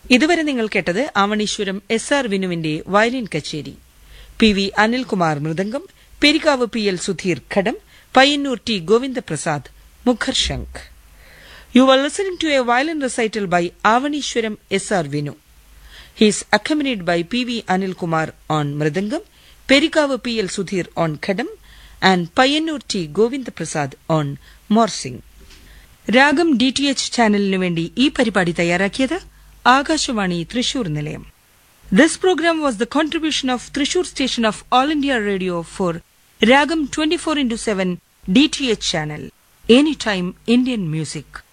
ഇതുവരെ നിങ്ങൾ കേട്ടത് ആവണീശ്വരം എസ് ആർ വിനുവിന്റെ വയലിൻ കച്ചേരി P V Anilkumar mridangam Perikkavu P L Sudheer ghatam Payyanur T Govindaprasad മുഖർ ശംഖ് you are listening to a violin recital by Avaneeswaram S R Vinu He is accompanied by P.V. Anil Kumar on Mridangam, Perikavu P.L. Sudhir on Khadam, and Payanur T. Govind Prasad on Morsing. Raagam D T H ചാനലിനു വേണ്ടി ഈ പരിപാടി തയ്യാറാക്കിയത് ആകാശവാണി തൃശൂർ നിലയം this programme was the contribution of Thrissur station of All India Radio for Raagam twenty four into seven D T H channel any time Indian music